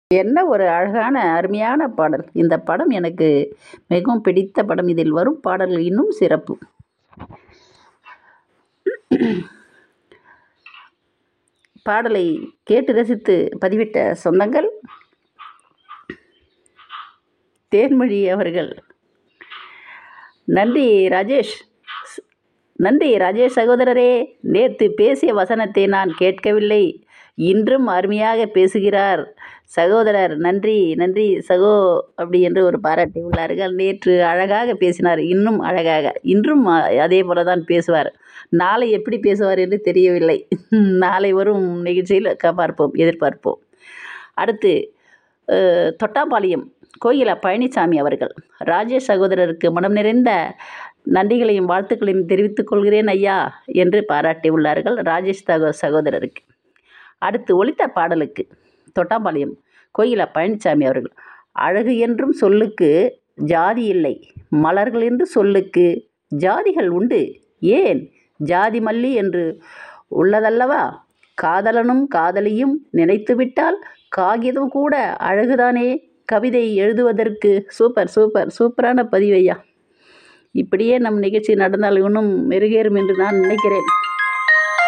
என்ன ஒரு அழகான அருமையான பாடல் இந்த படம் எனக்கு மிகவும் பிடித்த படம் இதில் வரும் பாடல்கள் இன்னும் சிறப்பு பாடலை கேட்டு ரசித்து பதிவிட்ட சொந்தங்கள் தேன்மொழி அவர்கள் நன்றி ராஜேஷ் நன்றி ராஜேஷ் சகோதரரே நேற்று பேசிய வசனத்தை நான் கேட்கவில்லை இன்றும் அருமையாக பேசுகிறார் சகோதரர் நன்றி நன்றி சகோ அப்படி என்று ஒரு பாராட்டி உள்ளார்கள் நேற்று அழகாக பேசினார் இன்னும் அழகாக இன்றும் அதே போல தான் பேசுவார் நாளை எப்படி பேசுவார் என்று தெரியவில்லை நாளை வரும் நிகழ்ச்சியில் க பார்ப்போம் எதிர்பார்ப்போம் அடுத்து தொட்டாம்பாளையம் கோயிலா பழனிசாமி அவர்கள் ராஜேஷ் சகோதரருக்கு மனம் நிறைந்த நன்றிகளையும் வாழ்த்துக்களையும் தெரிவித்துக் கொள்கிறேன் ஐயா என்று பாராட்டியுள்ளார்கள் ராஜேஷ் தகோ சகோதரருக்கு அடுத்து ஒலித்த பாடலுக்கு தொட்டாம்பாளையம் கோயிலா பழனிசாமி அவர்கள் அழகு என்றும் சொல்லுக்கு ஜாதி இல்லை மலர்கள் என்று சொல்லுக்கு ஜாதிகள் உண்டு ஏன் ஜாதி மல்லி என்று உள்ளதல்லவா காதலனும் காதலியும் நினைத்துவிட்டால் காகிதம் கூட அழகுதானே கவிதை எழுதுவதற்கு சூப்பர் சூப்பர் சூப்பரான பதிவையா இப்படியே நம் நிகழ்ச்சி நடந்தால் இன்னும் மெருகேறும் என்று நான் நினைக்கிறேன்